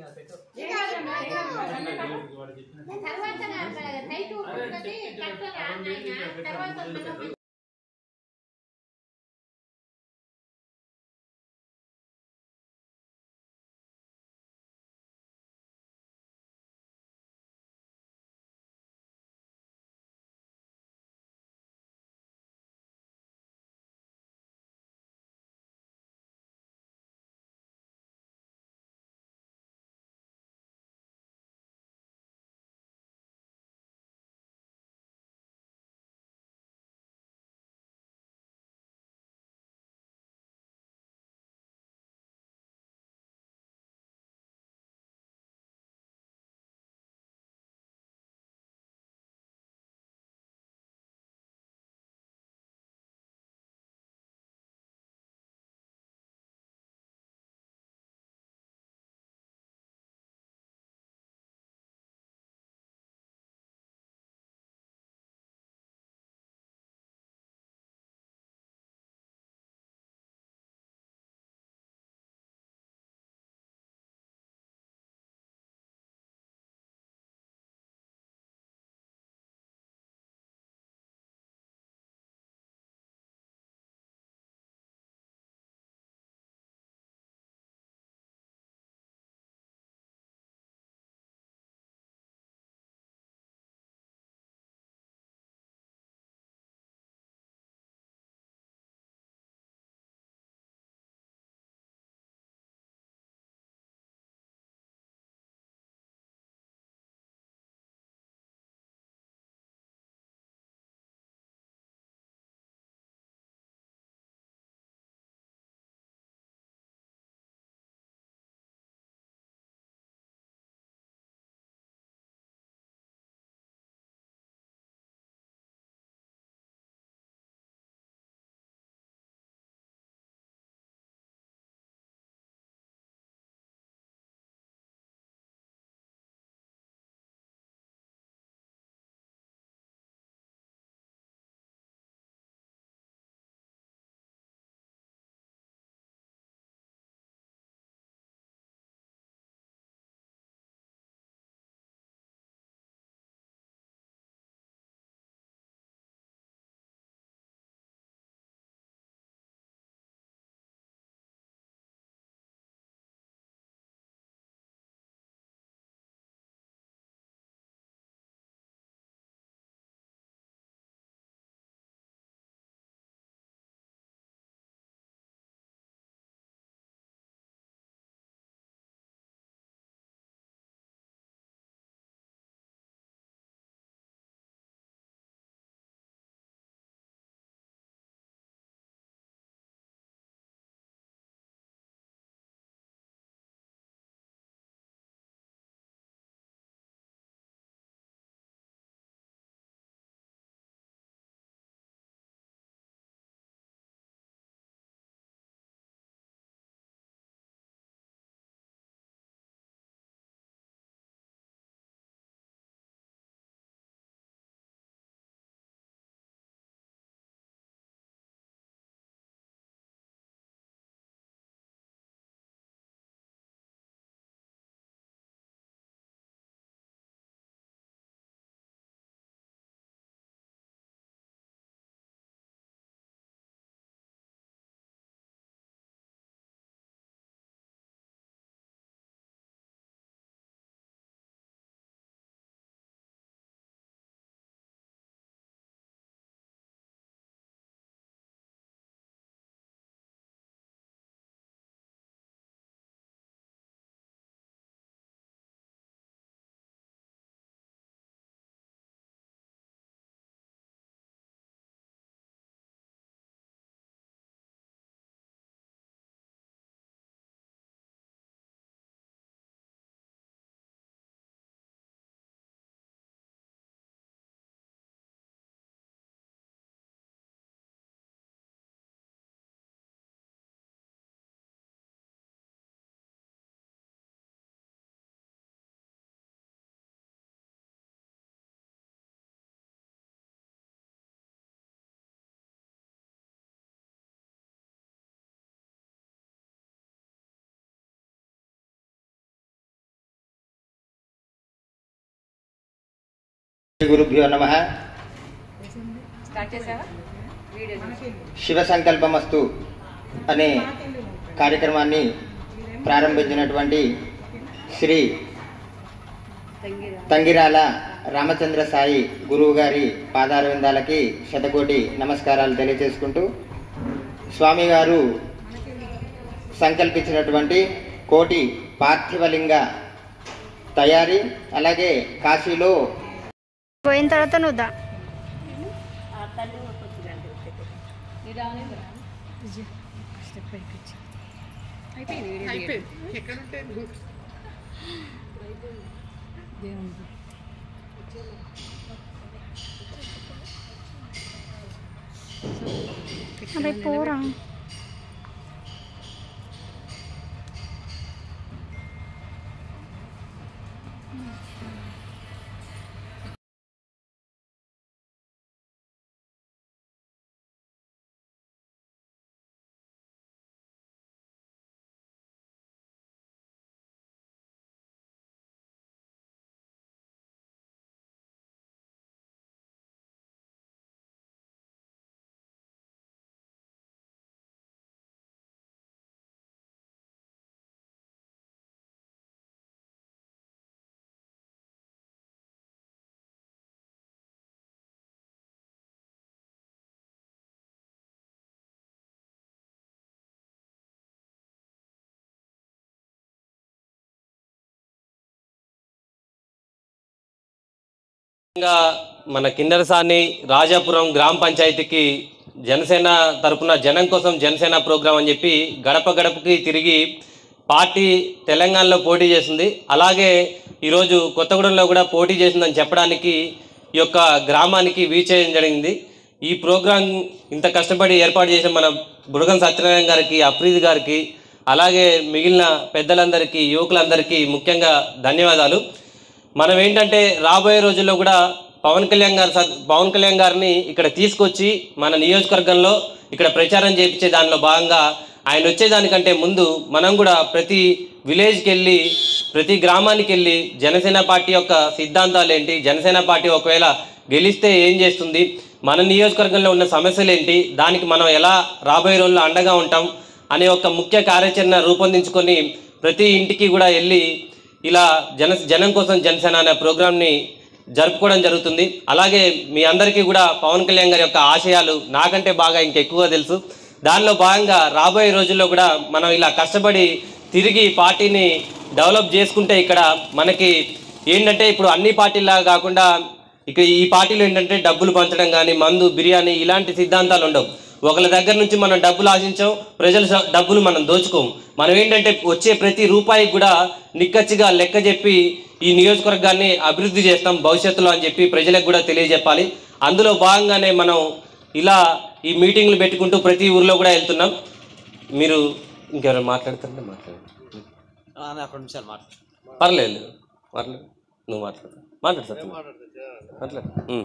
పెట్టు తర్వాత టైట్ ఉంటుంది కట్టాలి తర్వాత శ్రీ గురుభ్యో నమ స్టార్ట్ చేసావా వీడియో శివ సంకల్పమస్తు అనే కార్యక్రమాన్ని ప్రారంభించినటువంటి శ్రీ తంగిరాల రామచంద్ర సాయి గురువు గారి పాదారవిందాలకి శతకోటి నమస్కారాలు తెలియజేసుకుంటూ స్వామి గారు సంకల్పించినటువంటి కోటి పార్థివలింగ తయారీ అలాగే కాశీలో పోయిన తర్వాత నువ్వు దా అరే పోరా ముఖ్యంగా మన కిన్నెరసాని రాజాపురం గ్రామ పంచాయతీకి జనసేన తరపున జనం కోసం జనసేన ప్రోగ్రాం అని చెప్పి గడప గడపకి తిరిగి పార్టీ తెలంగాణలో పోటీ చేస్తుంది అలాగే ఈరోజు కొత్తగూడెంలో కూడా పోటీ చేసిందని చెప్పడానికి ఈ యొక్క గ్రామానికి వీచ్ చేయడం జరిగింది ఈ ప్రోగ్రాం ఇంత కష్టపడి ఏర్పాటు చేసిన మన బుడగం సత్యనారాయణ గారికి అప్రీతి గారికి అలాగే మిగిలిన పెద్దలందరికీ యువకులందరికీ ముఖ్యంగా ధన్యవాదాలు మనం ఏంటంటే రాబోయే రోజుల్లో కూడా పవన్ కళ్యాణ్ గారు సద్- పవన్ కళ్యాణ్ గారిని ఇక్కడ తీసుకొచ్చి మన నియోజకవర్గంలో ఇక్కడ ప్రచారం చేయించే దానిలో భాగంగా ఆయన వచ్చేదానికంటే ముందు మనం కూడా ప్రతి విలేజ్కి వెళ్ళి ప్రతి గ్రామానికి వెళ్ళి జనసేన పార్టీ యొక్క సిద్ధాంతాలు ఏంటి జనసేన పార్టీ ఒకవేళ గెలిస్తే ఏం చేస్తుంది మన నియోజకవర్గంలో ఉన్న సమస్యలు ఏంటి దానికి మనం ఎలా రాబోయే రోజుల్లో అండగా ఉంటాం అనే ఒక ముఖ్య కార్యాచరణ రూపొందించుకొని ప్రతి ఇంటికి కూడా వెళ్ళి ఇలా జన జనం కోసం జనసేన అనే ప్రోగ్రామ్ని జరుపుకోవడం జరుగుతుంది అలాగే మీ అందరికీ కూడా పవన్ కళ్యాణ్ గారి యొక్క ఆశయాలు నాకంటే బాగా ఇంకెక్కువ తెలుసు దానిలో భాగంగా రాబోయే రోజుల్లో కూడా మనం ఇలా కష్టపడి తిరిగి పార్టీని డెవలప్ చేసుకుంటే ఇక్కడ మనకి ఏంటంటే ఇప్పుడు అన్ని పార్టీలాగా కాకుండా ఇక ఈ పార్టీలో ఏంటంటే డబ్బులు పంచడం కానీ మందు బిర్యానీ ఇలాంటి సిద్ధాంతాలు ఉండవు ఒకళ్ళ దగ్గర నుంచి మనం డబ్బులు ఆశించాం ప్రజల స- డబ్బులు మనం దోచుకోం మనం ఏంటంటే వచ్చే ప్రతి రూపాయికి కూడా నిక్కచ్చిగా లెక్క చెప్పి ఈ నియోజకవర్గాన్ని అభివృద్ధి చేస్తాం భవిష్యత్తులో అని చెప్పి ప్రజలకు కూడా తెలియజెప్పాలి అందులో భాగంగానే మనం ఇలా ఈ మీటింగ్లు పెట్టుకుంటూ ప్రతి ఊర్లో కూడా వెళ్తున్నాం మీరు ఇంకెవరైనా మాట్లాడుతుంటే మాట్లాడండి ఒక నిమిషాలు మాట్లాడు పర్లేదు పర్లేదు నువ్వు మాట్లాడు మాట్లాడు సార్ మాట్లాడు ఉం.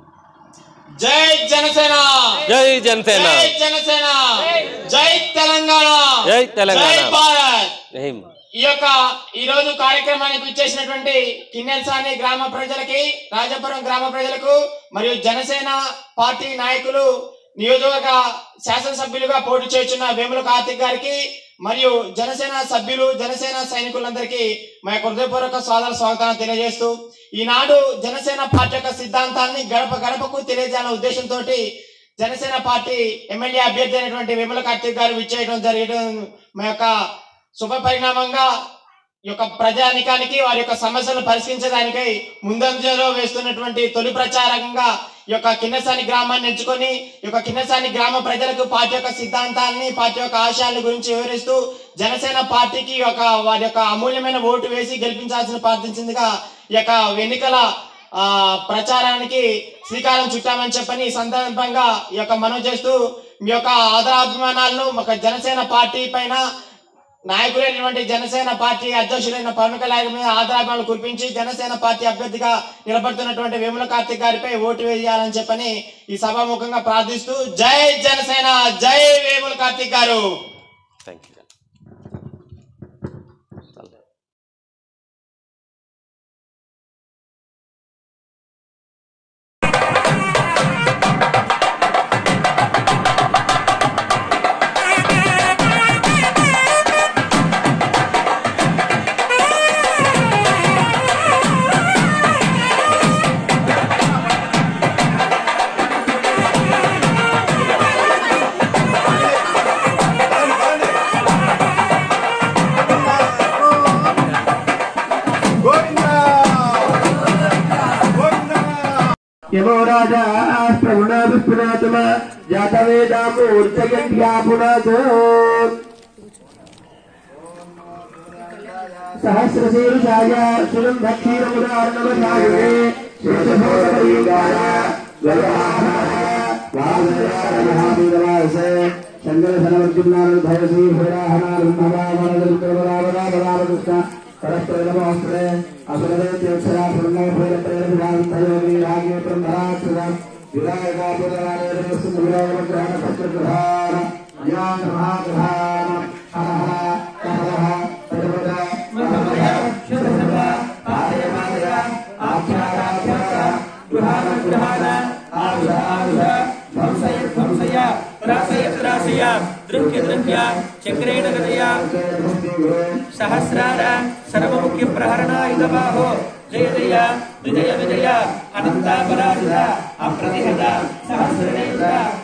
జై జనసేన జై జనసేన జై జనసేన జై తెలంగాణ జై తెలంగాణ. జై భారత్ ఏం ఈ యొక్క ఈ రోజు కార్యక్రమానికి ఇచ్చేసినటువంటి కిన్నెల్సాని గ్రామ ప్రజలకి రాజపురం గ్రామ ప్రజలకు మరియు జనసేన పార్టీ నాయకులు నియోజకవర్గ శాసనసభ్యులుగా పోటీ చేస్తున్న వేముల కార్తిక్ గారికి మరియు జనసేన సభ్యులు జనసేన సైనికులందరికీ మా యొక్క హృదయపూర్వక స్వాగత స్వాగతాన్ని తెలియజేస్తూ ఈనాడు జనసేన పార్టీ యొక్క సిద్ధాంతాన్ని గడప గడపకు తెలియజేయాలనే ఉద్దేశంతో జనసేన పార్టీ ఎమ్మెల్యే అభ్యర్థి అయినటువంటి వేముల కార్తిక్ గారు విచ్చేయడం జరగడం మా యొక్క శుభ పరిణామంగా ఈ యొక్క ప్రజానికానికి వారి యొక్క సమస్యలను పరిష్కరించడానికై ముందంజలో వేస్తున్నటువంటి తొలి ప్రచారంగా ఈ యొక్క కిన్నెసాని గ్రామాన్ని ఎంచుకొని ఈ యొక్క కిన్నెసాని గ్రామ ప్రజలకు పార్టీ యొక్క సిద్ధాంతాన్ని పార్టీ యొక్క ఆశయాల గురించి వివరిస్తూ జనసేన పార్టీకి ఒక వారి యొక్క అమూల్యమైన ఓటు వేసి గెలిపించాల్సిన ప్రార్థించిందిగా ఈ యొక్క ఎన్నికల ఆ ప్రచారానికి శ్రీకారం చుట్టామని చెప్పని ఈ సందర్భంగా ఈ యొక్క మనవి చేస్తూ మీ యొక్క ఆదరాభిమానాలను ఒక జనసేన పార్టీ పైన నాయకులైనటువంటి జనసేన పార్టీ అధ్యక్షులైన పవన్ కళ్యాణ్ మీద ఆదరాభిమానాలు కురిపించి జనసేన పార్టీ అభ్యర్థిగా నిలబడుతున్నటువంటి వేముల కార్తిక్ గారిపై ఓటు వేయాలని చెప్పని ఈ సభాముఖంగా ప్రార్థిస్తూ జై జనసేన జై వేముల కార్తిక్ గారు థ్యాంక్ యూ यमो राजा प्रवुणा विपुनात्मा जातवेदामूर्तयन्त्या पुनात् सहस्रशीर्षाय सुगन्धक्षीरमुदार्णवशायुगे शेषभोगपरीगाय शङ्करधनवर्जुनानुभयसी भैराहनारुन्भवामनदुर्गवरावरावरावकृष्ण परस्परनमोऽस्त्रे असुरदैत्योत्सरा पूर्णभैरप्रेरभिधान्तयोगी रागे ब्रह्मराक्षसम् विरायकापुररायरमस्तुविरायमग्रहणपत्रग्रहाण ज्ञानमहाग्रहाण हर हर हर हर దృహ్య దృహ్య చక్రేణ గదయ సహస్రార సర్వముఖ్య ప్రహరణాయుధబాహో జయ జయ విజయ విజయ అనంతాపరాజిత అప్రతిహత సహస్రనేత్ర